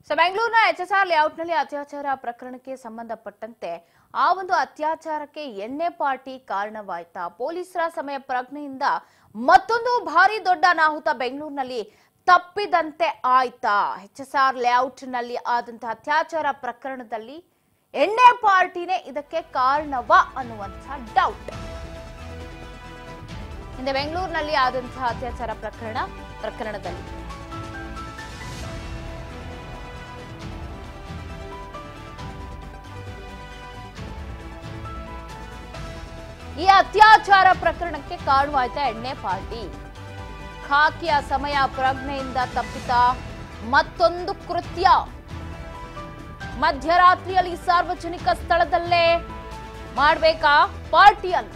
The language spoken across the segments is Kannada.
ಸೊ ಬೆಂಗಳೂರಿನ ಎಚ್ ಎಸ್ ಆರ್ ಲೇಔಟ್ನಲ್ಲಿ ಅತ್ಯಾಚಾರ ಪ್ರಕರಣಕ್ಕೆ ಸಂಬಂಧಪಟ್ಟಂತೆ ಆ ಒಂದು ಅತ್ಯಾಚಾರಕ್ಕೆ ಎಣ್ಣೆ ಪಾರ್ಟಿ ಕಾರಣವಾಯ್ತಾ ಪೊಲೀಸರ ಸಮಯ ಪ್ರಜ್ಞೆಯಿಂದ ಮತ್ತೊಂದು ಭಾರಿ ದೊಡ್ಡ ಅನಾಹುತ ಬೆಂಗಳೂರಿನಲ್ಲಿ ತಪ್ಪಿದಂತೆ ಆಯ್ತಾ ಎಚ್ ಎಸ್ ಆರ್ ಲೇಔಟ್ನಲ್ಲಿ ಆದಂತಹ ಅತ್ಯಾಚಾರ ಪ್ರಕರಣದಲ್ಲಿ ಎಣ್ಣೆ ಪಾರ್ಟಿನೇ ಇದಕ್ಕೆ ಕಾರಣವಾ ಅನ್ನುವಂತಹ ಡೌಟ್ ಹಿಂದೆ ಬೆಂಗಳೂರಿನಲ್ಲಿ ಆದಂತಹ ಅತ್ಯಾಚಾರ ಪ್ರಕರಣ ಪ್ರಕರಣದಲ್ಲಿ ಈ ಅತ್ಯಾಚಾರ ಪ್ರಕರಣಕ್ಕೆ ಕಾರಣವಾಯ್ತಾ ಎಣ್ಣೆ ಪಾರ್ಟಿ ಖಾಕಿಯ ಸಮಯ ಪ್ರಜ್ಞೆಯಿಂದ ತಪ್ಪಿತ ಮತ್ತೊಂದು ಕೃತ್ಯ ಮಧ್ಯರಾತ್ರಿಯಲ್ಲಿ ಸಾರ್ವಜನಿಕ ಸ್ಥಳದಲ್ಲೇ ಮಾಡ್ಬೇಕಾ ಪಾರ್ಟಿಯನ್ನು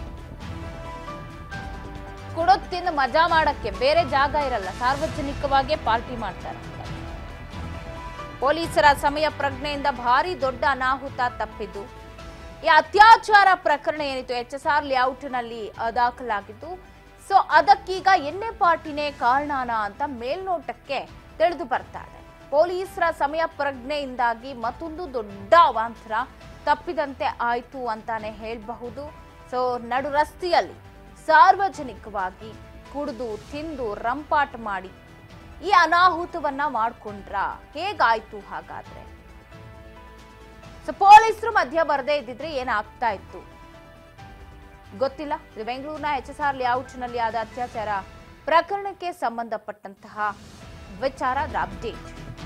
ಕುಡೊತ್ತಿಂದ ಮಜಾ ಮಾಡಕ್ಕೆ ಬೇರೆ ಜಾಗ ಇರಲ್ಲ ಸಾರ್ವಜನಿಕವಾಗೇ ಪಾರ್ಟಿ ಮಾಡ್ತಾರೆ ಪೊಲೀಸರ ಸಮಯ ಪ್ರಜ್ಞೆಯಿಂದ ಭಾರಿ ದೊಡ್ಡ ಅನಾಹುತ ತಪ್ಪಿದ್ದು ಈ ಅತ್ಯಾಚಾರ ಪ್ರಕರಣ ಏನಿತ್ತು ಎಚ್ ಎಸ್ ಆರ್ ಲೇಔಟ್ನಲ್ಲಿ ದಾಖಲಾಗಿದ್ದು ಸೊ ಅದಕ್ಕೀಗ ಎಣ್ಣೆ ಪಾರ್ಟಿನೇ ಕಾರಣನ ಅಂತ ಮೇಲ್ನೋಟಕ್ಕೆ ತಿಳಿದು ಬರ್ತಾ ಇದೆ ಪೊಲೀಸರ ಸಮಯ ಪ್ರಜ್ಞೆಯಿಂದಾಗಿ ಮತ್ತೊಂದು ದೊಡ್ಡ ಅವಾಂತರ ತಪ್ಪಿದಂತೆ ಆಯ್ತು ಅಂತಾನೆ ಹೇಳಬಹುದು ಸೊ ನಡು ರಸ್ತೆಯಲ್ಲಿ ಸಾರ್ವಜನಿಕವಾಗಿ ಕುಡಿದು ತಿಂದು ರಂಪಾಟ ಮಾಡಿ ಈ ಅನಾಹುತವನ್ನ ಮಾಡ್ಕೊಂಡ್ರ ಹೇಗಾಯ್ತು ಹಾಗಾದ್ರೆ ಸೊ ಪೊಲೀಸರು ಮಧ್ಯ ಬರದೇ ಇದ್ದಿದ್ರೆ ಏನಾಗ್ತಾ ಇತ್ತು ಗೊತ್ತಿಲ್ಲ ಇದು ಬೆಂಗಳೂರಿನ ಎಚ್ ಎಸ್ ಆರ್ ಲೇಔಟ್ನಲ್ಲಿ ಆದ ಅತ್ಯಾಚಾರ ಪ್ರಕರಣಕ್ಕೆ ಸಂಬಂಧಪಟ್ಟಂತಹ ವಿಚಾರದ ಅಪ್ಡೇಟ್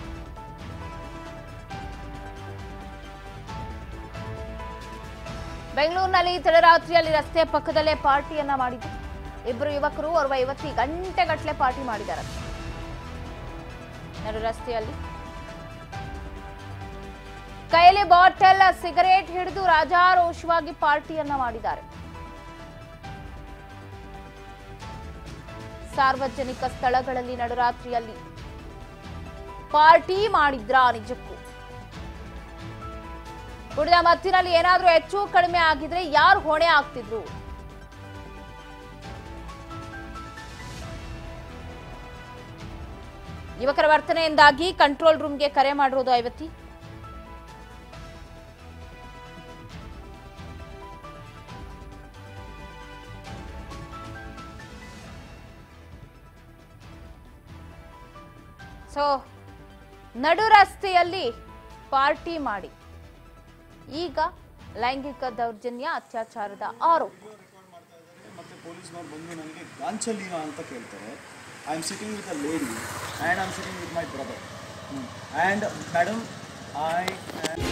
ಬೆಂಗಳೂರಿನಲ್ಲಿ ತಡರಾತ್ರಿಯಲ್ಲಿ ರಸ್ತೆ ಪಕ್ಕದಲ್ಲೇ ಪಾರ್ಟಿಯನ್ನ ಮಾಡಿದ್ರು ಇಬ್ಬರು ಯುವಕರು ಓರ್ವ ಯುವತಿ ಗಂಟೆಗಟ್ಟಲೆ ಪಾರ್ಟಿ ಮಾಡಿದ್ದಾರೆ ನಡು ರಸ್ತೆಯಲ್ಲಿ ಕೈಯಲ್ಲಿ ಬಾಟಲ್ ಸಿಗರೇಟ್ ಹಿಡಿದು ರಾಜಾರೋಷವಾಗಿ ಪಾರ್ಟಿಯನ್ನ ಮಾಡಿದ್ದಾರೆ ಸಾರ್ವಜನಿಕ ಸ್ಥಳಗಳಲ್ಲಿ ನಡುರಾತ್ರಿಯಲ್ಲಿ ಪಾರ್ಟಿ ಮಾಡಿದ್ರಾ ನಿಜಕ್ಕೂ ಕುಡಿದ ಮತ್ತಿನಲ್ಲಿ ಏನಾದ್ರೂ ಹೆಚ್ಚು ಕಡಿಮೆ ಆಗಿದ್ರೆ ಯಾರು ಹೊಣೆ ಆಗ್ತಿದ್ರು ಯುವಕರ ವರ್ತನೆಯಿಂದಾಗಿ ಕಂಟ್ರೋಲ್ ರೂಮ್ಗೆ ಕರೆ ಮಾಡಿರೋದು ಆ ಯುವತಿ ಸೊ ನಡು ರಸ್ತೆಯಲ್ಲಿ ಪಾರ್ಟಿ ಮಾಡಿ ಈಗ ಲೈಂಗಿಕ ದೌರ್ಜನ್ಯ ಅತ್ಯಾಚಾರದ ಆರೋಪ ಮತ್ತು ಪೊಲೀಸ್ನವ್ರು ಬಂದು ನನಗೆ ಗಾಂಚಲೀನ ಅಂತ ಕೇಳ್ತಾರೆ I am sitting with a lady and I am sitting with my brother and madam I